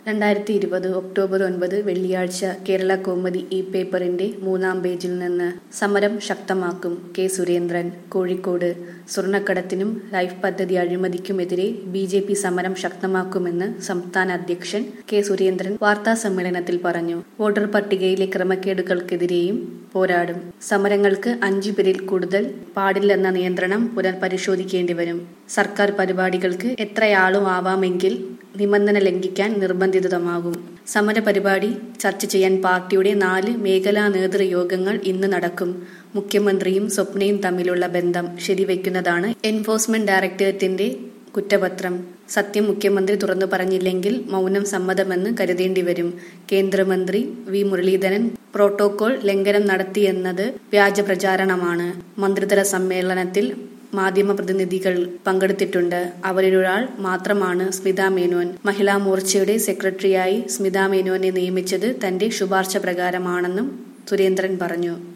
രണ്ടായിരത്തി ഇരുപത് ഒക്ടോബർ ഒൻപത് വെള്ളിയാഴ്ച കേരള കൗമുദി ഇ പേപ്പറിന്റെ മൂന്നാം പേജിൽ നിന്ന് സമരം ശക്തമാക്കും കെ സുരേന്ദ്രൻ കോഴിക്കോട് സ്വർണ്ണക്കടത്തിനും ലൈഫ് പദ്ധതി അഴിമതിക്കുമെതിരെ ബി ജെ പി സമരം ശക്തമാക്കുമെന്ന് സംസ്ഥാന അധ്യക്ഷൻ കെ സുരേന്ദ്രൻ വാർത്താ സമ്മേളനത്തിൽ പറഞ്ഞു വോട്ടർ പട്ടികയിലെ ക്രമക്കേടുകൾക്കെതിരെയും പോരാടും സമരങ്ങൾക്ക് അഞ്ചു പേരിൽ കൂടുതൽ പാടില്ലെന്ന നിയന്ത്രണം പുനഃപരിശോധിക്കേണ്ടി വരും സർക്കാർ പരിപാടികൾക്ക് എത്രയാളും ആവാമെങ്കിൽ നിബന്ധന ലംഘിക്കാൻ നിർബന്ധിതമാകും സമര പരിപാടി ചർച്ച ചെയ്യാൻ പാർട്ടിയുടെ നാല് മേഖലാ നേതൃയോഗങ്ങൾ ഇന്ന് നടക്കും മുഖ്യമന്ത്രിയും സ്വപ്നയും തമ്മിലുള്ള ബന്ധം ശരിവെക്കുന്നതാണ് എൻഫോഴ്സ്മെന്റ് ഡയറക്ടറേറ്റിന്റെ കുറ്റപത്രം സത്യം മുഖ്യമന്ത്രി തുറന്നു പറഞ്ഞില്ലെങ്കിൽ മൗനം സമ്മതമെന്ന് കരുതേണ്ടി വരും കേന്ദ്രമന്ത്രി വി മുരളീധരൻ പ്രോട്ടോകോൾ ലംഘനം നടത്തിയെന്നത് വ്യാജ പ്രചാരണമാണ് മന്ത്രിതല സമ്മേളനത്തിൽ മാധ്യമപ്രതിനിധികൾ പങ്കെടുത്തിട്ടുണ്ട് അവരിലൊരാൾ മാത്രമാണ് സ്മിത മേനോൻ മഹിളാ മോർച്ചയുടെ സെക്രട്ടറിയായി സ്മിത മേനോനെ നിയമിച്ചത് തന്റെ ശുപാർശ പ്രകാരമാണെന്നും സുരേന്ദ്രൻ പറഞ്ഞു